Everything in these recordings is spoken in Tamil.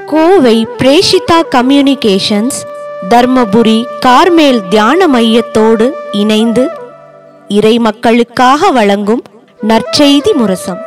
கோவை பிரேஷிதா கம்யூனிகேஷன்ஸ் தர்மபுரி கார்மேல் தியான மையத்தோடு இணைந்து இறை மக்களுக்காக வழங்கும் நற்செய்தி முரசம்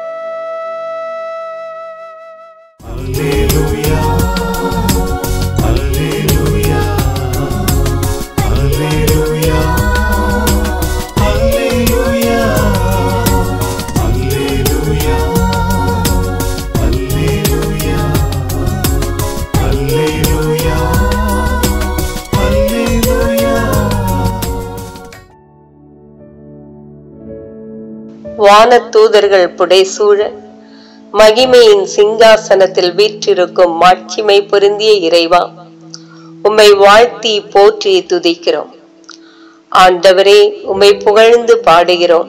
வானத் தூதர்கள் புடைசூழ மகிமையின் சிங்காசனத்தில் வீற்றிருக்கும் மாட்சிமை பொருந்திய இறைவா உம்மை வாழ்த்தி போற்றி துதிக்கிறோம் ஆண்டவரே உம்மை புகழ்ந்து பாடுகிறோம்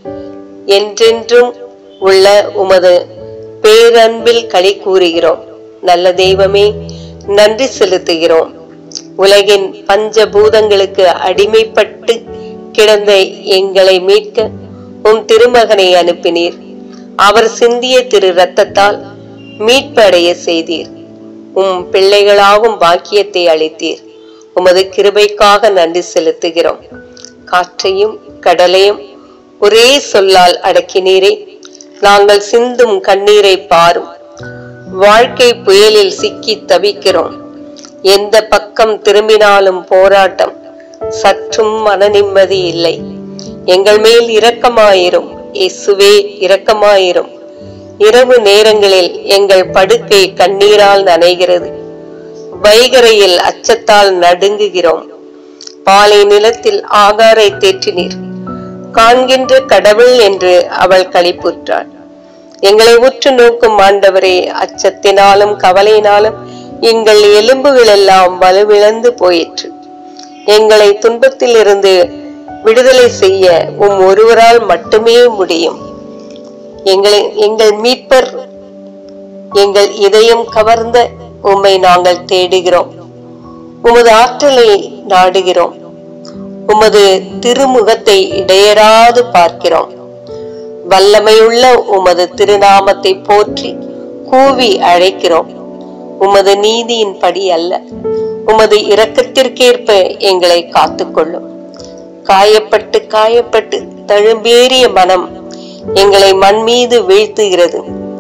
என்றென்றும் உள்ள உமது பேரன்பில் களி கூறுகிறோம் நல்ல தெய்வமே நன்றி செலுத்துகிறோம் உலகின் பஞ்சபூதங்களுக்கு அடிமைப்பட்டு கிடந்த எங்களை மீட்க உம் திருமகனை அனுப்பினீர் அவர் சிந்திய திரு ரத்தத்தால் மீட்படைய செய்தீர் உம் பிள்ளைகளாகும் பாக்கியத்தை அளித்தீர் உமது கிருபைக்காக நன்றி செலுத்துகிறோம் காற்றையும் கடலையும் ஒரே சொல்லால் அடக்கினீரே நாங்கள் சிந்தும் கண்ணீரை பாரும் வாழ்க்கை புயலில் சிக்கி தவிக்கிறோம் எந்த பக்கம் திரும்பினாலும் போராட்டம் சற்றும் மன நிம்மதி இல்லை எங்கள் மேல் இரக்கமாயிரும் இயேசுவே இரக்கமாயிரும் இரவு நேரங்களில் எங்கள் படுக்கை கண்ணீரால் நனைகிறது வைகரையில் அச்சத்தால் நடுங்குகிறோம் பாலை நிலத்தில் ஆகாரை தேற்றினீர் காண்கின்ற கடவுள் என்று அவள் களிப்புற்றாள் எங்களை உற்று நோக்கும் ஆண்டவரே அச்சத்தினாலும் கவலையினாலும் எங்கள் எலும்புகள் எல்லாம் வலுவிழந்து போயிற்று எங்களை துன்பத்தில் இருந்து விடுதலை செய்ய உம் ஒருவரால் மட்டுமே முடியும் எங்களை எங்கள் மீட்பர் எங்கள் இதயம் கவர்ந்த உம்மை நாங்கள் தேடுகிறோம் உமது ஆற்றலை நாடுகிறோம் உமது திருமுகத்தை இடையராது பார்க்கிறோம் வல்லமையுள்ள உமது திருநாமத்தை போற்றி கூவி அழைக்கிறோம் உமது நீதியின் படி அல்ல உமது இரக்கத்திற்கேற்ப எங்களை காத்துக்கொள்ளும் காயப்பட்டு காயப்பட்டு தழும்பேறிய மனம் எங்களை மண் மீது வீழ்த்துகிறது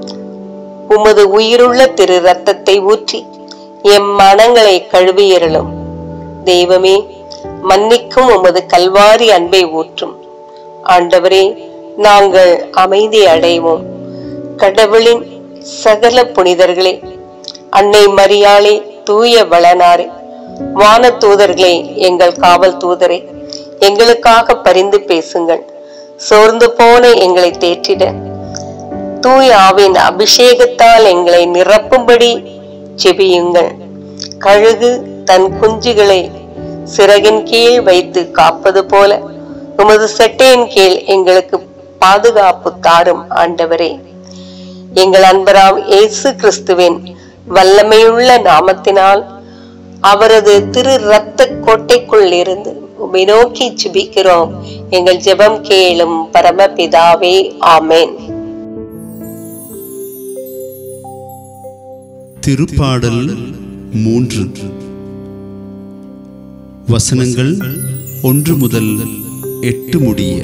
உமது உயிருள்ள திரு ரத்தத்தை ஊற்றி எம் மனங்களை கழுவியறலும் தெய்வமே மன்னிக்கும் உமது கல்வாரி அன்பை ஊற்றும் ஆண்டவரே நாங்கள் அமைதி அடைவோம் கடவுளின் சகல புனிதர்களே அன்னை மரியாளே தூய வளனாரே வான தூதர்களே எங்கள் காவல் தூதரே எங்களுக்காக பரிந்து பேசுங்கள் சோர்ந்து போன எங்களை தேற்றிட தூய ஆவின் அபிஷேகத்தால் எங்களை நிரப்பும்படி செபியுங்கள் கழுகு தன் குஞ்சுகளை சிறகின் கீழ் வைத்து காப்பது போல உமது செட்டையின் கீழ் எங்களுக்கு பாதுகாப்பு தாரும் ஆண்டவரே எங்கள் அன்பராம் இயேசு கிறிஸ்துவின் வல்லமையுள்ள நாமத்தினால் அவரது திரு ரத்த கோட்டைக்குள் இருந்து உம்மை நோக்கி ஜெபிக்கிறோம் எங்கள் ஜெபம் கேளும் பரமபிதாவே ஆமென் திருப்பாடல் மூன்று வசனங்கள் ஒன்று முதல் எட்டு முடிய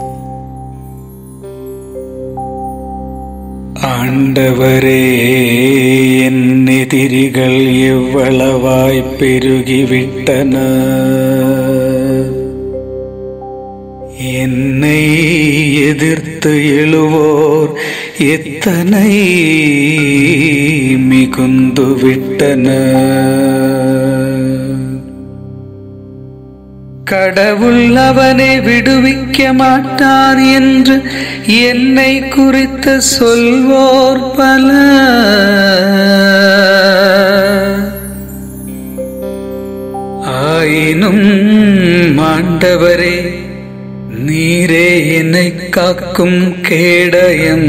ஆண்டவரே என் எதிரிகள் எவ்வளவாய் பெருகிவிட்டன என்னை எதிர்த்து எழுவோர் எத்தனை மிகுந்து விட்டன கடவுள் அவனை விடுவிக்க மாட்டார் என்று என்னை குறித்து சொல்வோர் பல ஆயினும் ஆண்டவரே நீரே என்னை காக்கும் கேடயம்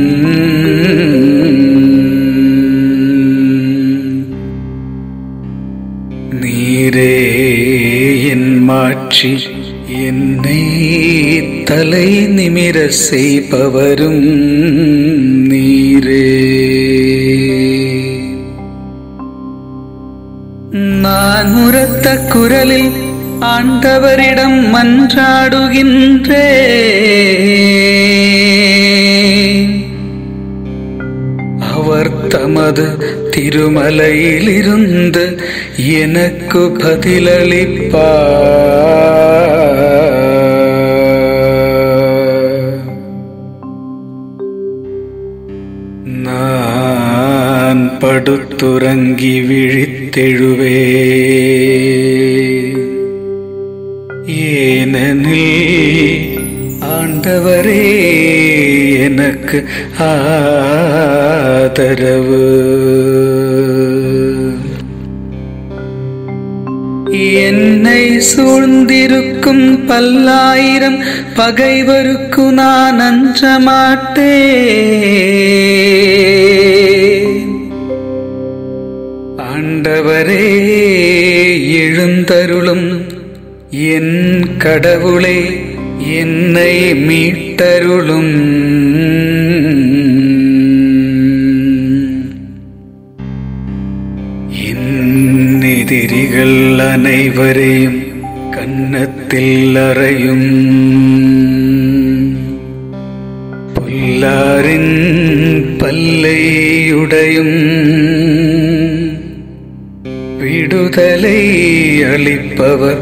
நீரே என் மாட்சி என்னை தலை நிமிர செய்பவரும் நீரே குரலில் ஆண்டவரிடம் மன்றாடுகின்றேன் அவர் தமது திருமலையிலிருந்து எனக்கு பதிலளிப்பார் நான் படுத்துறங்கி விழித்தெழுவே ஏனெனில் ஆண்டவரே எனக்கு ஆதரவு என்னை சூழ்ந்திருக்கும் பல்லாயிரம் பகைவருக்கு நான் அஞ்ச மாட்டேன் ஆண்டவரே எழுந்தருளும் என் கடவுளே என்னை மீட்டருளும் என் எதிரிகள் அனைவரையும் கன்னத்தில் அறையும் புல்லாரின் பல்லையுடையும் விடுதலை அளிப்பவர்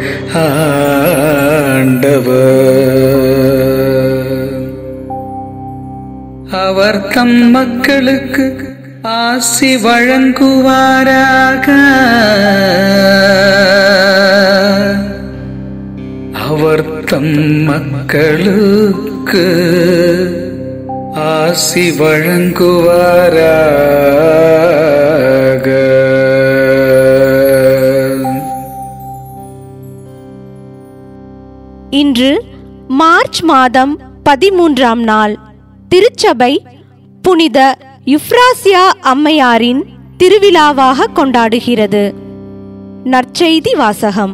ஆண்டவர் அவர் தம் மக்களுக்கு ஆசி வழங்குவாராக அவர் தம் மக்களுக்கு ஆசி வழங்குவாராக இன்று மார்ச் மாதம் பதிமூன்றாம் நாள் திருச்சபை புனித யுப்ராசியா அம்மையாரின் திருவிழாவாக கொண்டாடுகிறது நற்செய்தி வாசகம்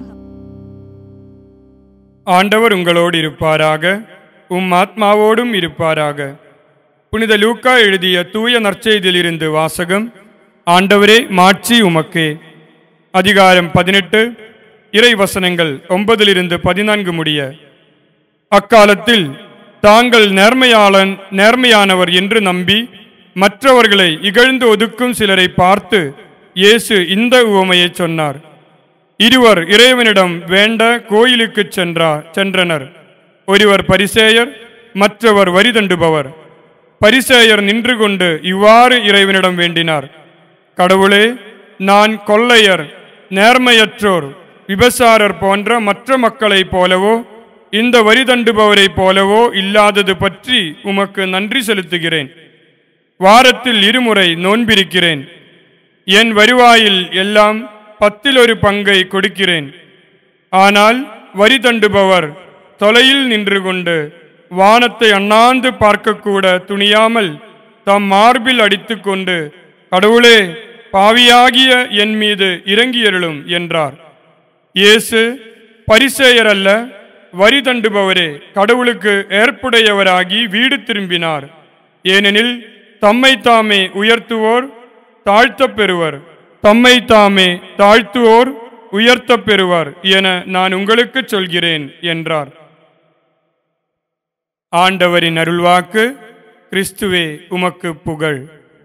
ஆண்டவர் உங்களோடு இருப்பாராக உம் ஆத்மாவோடும் இருப்பாராக புனித லூக்கா எழுதிய தூய நற்செய்தியிலிருந்து வாசகம் ஆண்டவரே மாட்சி உமக்கே அதிகாரம் பதினெட்டு இறை வசனங்கள் ஒன்பதிலிருந்து பதினான்கு முடிய அக்காலத்தில் தாங்கள் நேர்மையாளன் நேர்மையானவர் என்று நம்பி மற்றவர்களை இகழ்ந்து ஒதுக்கும் சிலரை பார்த்து இயேசு இந்த உவமையை சொன்னார் இருவர் இறைவனிடம் வேண்ட கோயிலுக்குச் சென்றார் சென்றனர் ஒருவர் பரிசேயர் மற்றவர் வரி தண்டுபவர் பரிசேயர் நின்று கொண்டு இவ்வாறு இறைவனிடம் வேண்டினார் கடவுளே நான் கொள்ளையர் நேர்மையற்றோர் விபசாரர் போன்ற மற்ற மக்களைப் போலவோ இந்த வரி தண்டுபவரைப் போலவோ இல்லாதது பற்றி உமக்கு நன்றி செலுத்துகிறேன் வாரத்தில் இருமுறை நோன்பிருக்கிறேன் என் வருவாயில் எல்லாம் பத்தில் ஒரு பங்கை கொடுக்கிறேன் ஆனால் வரி தண்டுபவர் தொலையில் நின்று கொண்டு வானத்தை அண்ணாந்து பார்க்கக்கூட துணியாமல் தம் மார்பில் அடித்துக்கொண்டு கடவுளே பாவியாகிய என் மீது இறங்கியருளும் என்றார் இயேசு பரிசேயர் அல்ல வரி தண்டுபவரே கடவுளுக்கு ஏற்புடையவராகி வீடு திரும்பினார் ஏனெனில் தம்மை தாமே உயர்த்துவோர் தாழ்த்தப் பெறுவர் தம்மை தாமே தாழ்த்துவோர் உயர்த்தப் பெறுவர் என நான் உங்களுக்கு சொல்கிறேன் என்றார் ஆண்டவரின் அருள்வாக்கு கிறிஸ்துவே உமக்கு புகழ்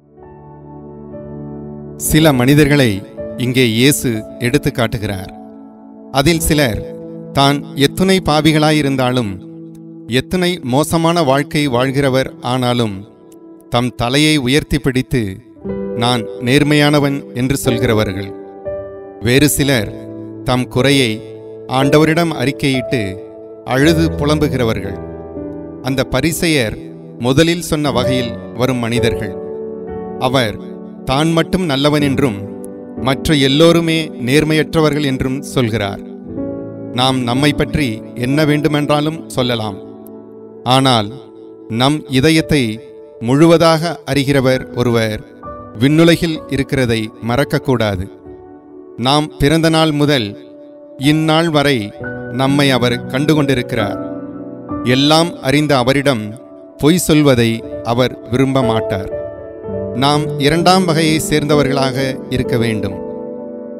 சில மனிதர்களை இங்கே இயேசு எடுத்து காட்டுகிறார் அதில் சிலர் தான் எத்துணை பாவிகளாயிருந்தாலும் எத்தனை மோசமான வாழ்க்கை வாழ்கிறவர் ஆனாலும் தம் தலையை உயர்த்தி பிடித்து நான் நேர்மையானவன் என்று சொல்கிறவர்கள் வேறு சிலர் தம் குறையை ஆண்டவரிடம் அறிக்கையிட்டு அழுது புலம்புகிறவர்கள் அந்த பரிசெயர் முதலில் சொன்ன வகையில் வரும் மனிதர்கள் அவர் தான் மட்டும் நல்லவன் என்றும் மற்ற எல்லோருமே நேர்மையற்றவர்கள் என்றும் சொல்கிறார் நாம் நம்மை பற்றி என்ன வேண்டுமென்றாலும் சொல்லலாம் ஆனால் நம் இதயத்தை முழுவதாக அறிகிறவர் ஒருவர் விண்ணுலகில் இருக்கிறதை மறக்கக்கூடாது நாம் பிறந்த நாள் முதல் இந்நாள் வரை நம்மை அவர் கண்டுகொண்டிருக்கிறார் எல்லாம் அறிந்த அவரிடம் பொய் சொல்வதை அவர் விரும்ப மாட்டார் நாம் இரண்டாம் வகையை சேர்ந்தவர்களாக இருக்க வேண்டும்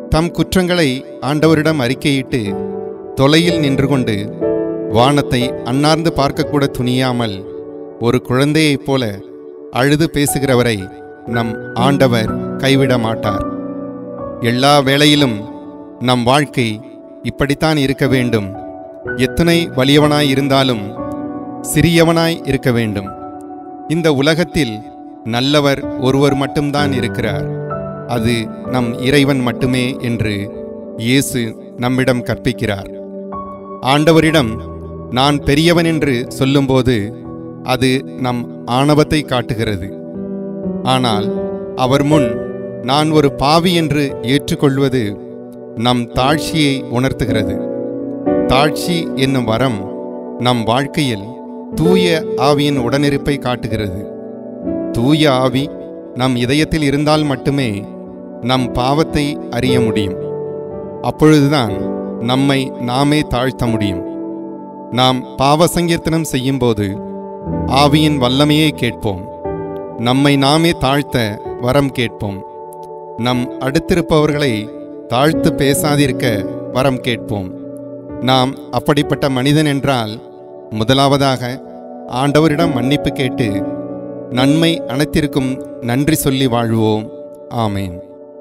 தம் குற்றங்களை ஆண்டவரிடம் அறிக்கையிட்டு தொலையில் நின்று கொண்டு வானத்தை அன்னார்ந்து பார்க்கக்கூட துணியாமல் ஒரு குழந்தையைப் போல அழுது பேசுகிறவரை நம் ஆண்டவர் கைவிட மாட்டார் எல்லா வேளையிலும் நம் வாழ்க்கை இப்படித்தான் இருக்க வேண்டும் எத்தனை வலியவனாய் இருந்தாலும் சிறியவனாய் இருக்க வேண்டும் இந்த உலகத்தில் நல்லவர் ஒருவர் மட்டும்தான் இருக்கிறார் அது நம் இறைவன் மட்டுமே என்று இயேசு நம்மிடம் கற்பிக்கிறார் ஆண்டவரிடம் நான் பெரியவன் என்று சொல்லும்போது அது நம் ஆணவத்தை காட்டுகிறது ஆனால் அவர் முன் நான் ஒரு பாவி என்று ஏற்றுக்கொள்வது நம் தாழ்ச்சியை உணர்த்துகிறது தாழ்ச்சி என்னும் வரம் நம் வாழ்க்கையில் தூய ஆவியின் உடனிருப்பை காட்டுகிறது தூய ஆவி நம் இதயத்தில் இருந்தால் மட்டுமே நம் பாவத்தை அறிய முடியும் அப்பொழுதுதான் நம்மை நாமே தாழ்த்த முடியும் நாம் பாவ சங்கீர்த்தனம் செய்யும்போது ஆவியின் வல்லமையை கேட்போம் நம்மை நாமே தாழ்த்த வரம் கேட்போம் நம் அடுத்திருப்பவர்களை தாழ்த்து பேசாதிருக்க வரம் கேட்போம் நாம் அப்படிப்பட்ட மனிதன் என்றால் முதலாவதாக ஆண்டவரிடம் மன்னிப்பு கேட்டு நன்மை அனைத்திற்கும் நன்றி சொல்லி வாழ்வோம் ஆமேன்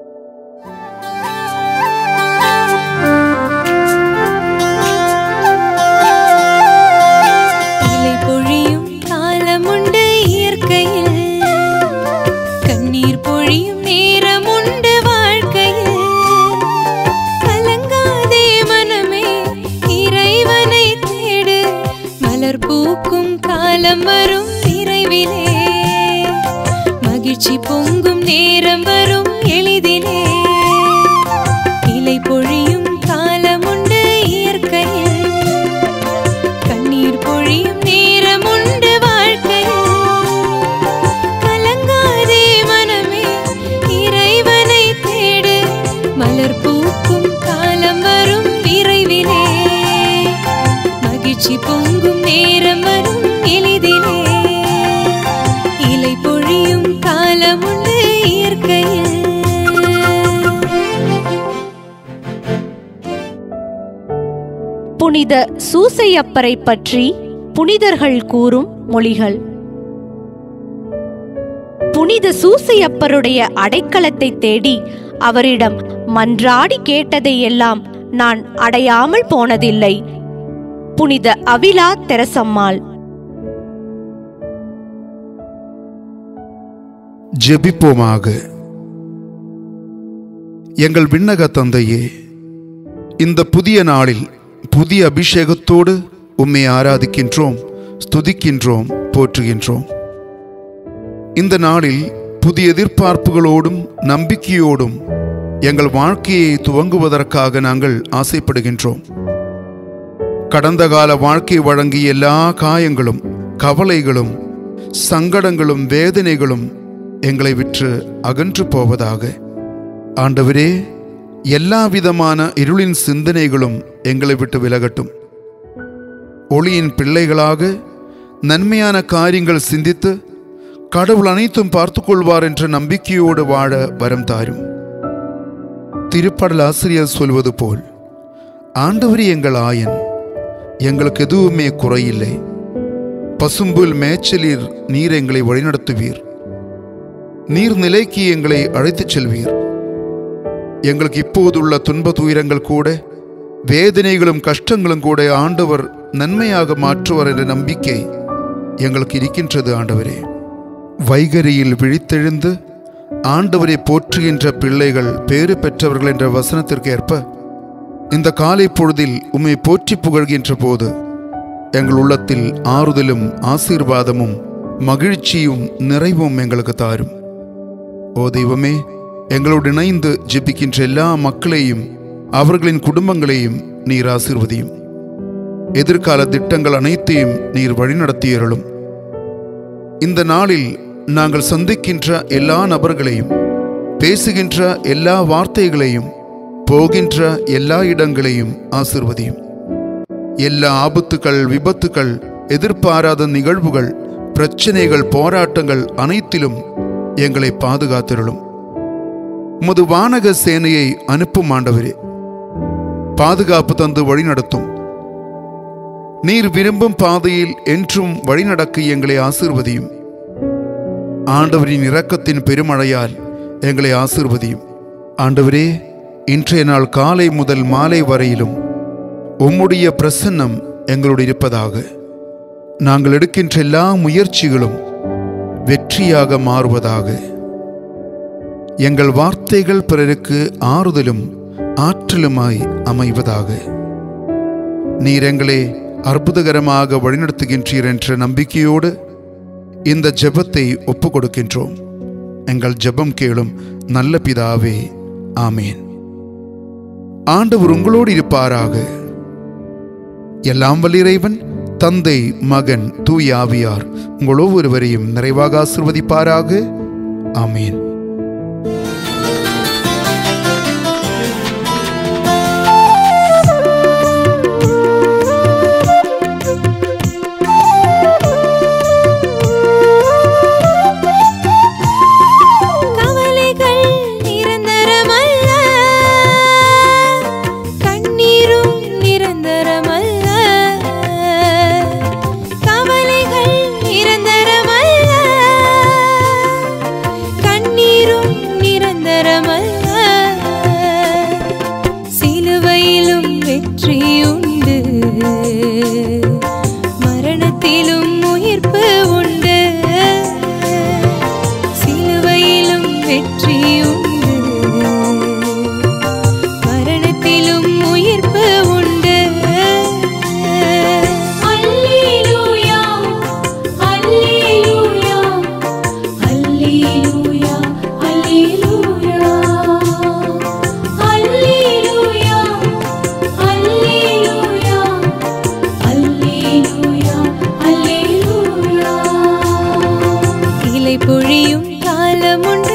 இலை பொழியும் காலமுண்டு இயற்கையில் கண்ணீர் பொழியும் நேரமுண்டு வாழ்க்கையில் கலங்காதே மனமே இறைவனை தேடு மலர் பூக்கும் காலம் வரும் விரைவிலே மகிழ்ச்சி பொங்கும் நேரம் வரும் எளிதிலே இலை பொழியும் காலமுண்டு இயற்கையில் கண்ணீர் பொழியும் நேரம் உண்டு வாழ்க்கையில் கலங்காதே மனமே இறைவனை தேடு மலர் பூக்கும் காலம் வரும் விரைவிலே மகிழ்ச்சி பொங்கும் நேரம் வரும் எளிதிலே இலை பொழியும் காலம் உண்டு இயற்கையில் புனித சூசையப்பரை பற்றி புனிதர்கள் கூறும் மொழிகள் புனித சூசையப்பருடைய அடைக்கலத்தை தேடி அவரிடம் மன்றாடி கேட்டதையெல்லாம் நான் அடையாமல் போனதில்லை புனித அவிலா தெரசம்மாள் ஜெபிப்போமாக எங்கள் விண்ணக தந்தையே இந்த புதிய நாளில் புதிய அபிஷேகத்தோடு உம்மை ஆராதிக்கின்றோம் ஸ்துதிக்கின்றோம் போற்றுகின்றோம் இந்த நாளில் புதிய எதிர்பார்ப்புகளோடும் நம்பிக்கையோடும் எங்கள் வாழ்க்கையை துவங்குவதற்காக நாங்கள் ஆசைப்படுகின்றோம் கடந்த கால வாழ்க்கை வழங்கிய எல்லா காயங்களும் கவலைகளும் சங்கடங்களும் வேதனைகளும் எங்களை விற்று அகன்று போவதாக ஆண்டவரே எல்லா விதமான இருளின் சிந்தனைகளும் எங்களை விட்டு விலகட்டும் ஒளியின் பிள்ளைகளாக நன்மையான காரியங்கள் சிந்தித்து கடவுள் அனைத்தும் பார்த்து கொள்வார் என்ற நம்பிக்கையோடு வாழ வரம் தாரும் திருப்படல் ஆசிரியர் சொல்வது போல் ஆண்டவரே எங்கள் ஆயன் எங்களுக்கு எதுவுமே குறையில்லை பசும்புல் மேய்ச்சலில் நீர் எங்களை வழிநடத்துவீர் நீர்நிலைக்கு எங்களை அழைத்துச் செல்வீர் எங்களுக்கு இப்போதுள்ள துன்ப துயரங்கள் கூட வேதனைகளும் கஷ்டங்களும் கூட ஆண்டவர் நன்மையாக மாற்றுவார் என்ற நம்பிக்கை எங்களுக்கு இருக்கின்றது ஆண்டவரே வைகரியில் விழித்தெழுந்து ஆண்டவரை போற்றுகின்ற பிள்ளைகள் பேறு பெற்றவர்கள் என்ற வசனத்திற்கு ஏற்ப இந்த காலை பொழுதில் உம்மை போற்றி புகழ்கின்ற போது எங்கள் உள்ளத்தில் ஆறுதலும் ஆசீர்வாதமும் மகிழ்ச்சியும் நிறைவும் எங்களுக்கு தாரும் ஓ தெய்வமே எங்களோடு இணைந்து ஜெபிக்கின்ற எல்லா மக்களையும் அவர்களின் குடும்பங்களையும் நீர் ஆசீர்வதியும் எதிர்கால திட்டங்கள் அனைத்தையும் நீர் வழிநடத்தியருளும் இந்த நாளில் நாங்கள் சந்திக்கின்ற எல்லா நபர்களையும் பேசுகின்ற எல்லா வார்த்தைகளையும் போகின்ற எல்லா இடங்களையும் ஆசிர்வதியும் எல்லா ஆபத்துக்கள் விபத்துக்கள் எதிர்பாராத நிகழ்வுகள் பிரச்சனைகள் போராட்டங்கள் அனைத்திலும் எங்களை பாதுகாத்திருளும் உமது வானக சேனையை அனுப்பும் ஆண்டவரே பாதுகாப்பு தந்து வழிநடத்தும் நீர் விரும்பும் பாதையில் என்றும் வழிநடக்க எங்களை ஆசிர்வதியும் ஆண்டவரின் இரக்கத்தின் பெருமழையால் எங்களை ஆசிர்வதியும் ஆண்டவரே இன்றைய நாள் காலை முதல் மாலை வரையிலும் உம்முடைய பிரசன்னம் எங்களோடு இருப்பதாக நாங்கள் எடுக்கின்ற எல்லா முயற்சிகளும் வெற்றியாக மாறுவதாக எங்கள் வார்த்தைகள் பிறருக்கு ஆறுதலும் ஆற்றலுமாய் அமைவதாக நீர் எங்களை அற்புதகரமாக வழிநடத்துகின்றீர் என்ற நம்பிக்கையோடு இந்த ஜெபத்தை ஒப்புக் கொடுக்கின்றோம் எங்கள் ஜெபம் கேளும் நல்ல பிதாவே ஆமேன் ஆண்டவர் உங்களோடு இருப்பாராக எல்லாம் வல்ல இறைவன் தந்தை மகன் தூய ஆவியார் உங்கள் ஒவ்வொருவரையும் நிறைவாக ஆசிர்வதிப்பாராக ஆமேன் கவலைகள் நிரந்தரமல்ல கண்ணீரும் நிரந்தரமல்ல கவலைகள் நிரந்தரமல்ல கண்ணீரும் நிரந்தரமல்ல சிலுவையிலும் வெற்றி உண்டு மரணத்திலும் உயிர்ப்பு உண்டு சிலுவையிலும் வெற்றி உண்டு மரணத்திலும் உயிர்ப்பு உண்டு அல்லேலூயா அல்லேலூயா அல்லேலூயா அல்லேலூயா அல்லேலூயா அல்லேலூயா அல்லேலூயா அல்லேலூயா இலை பொழியும் காலமுண்டு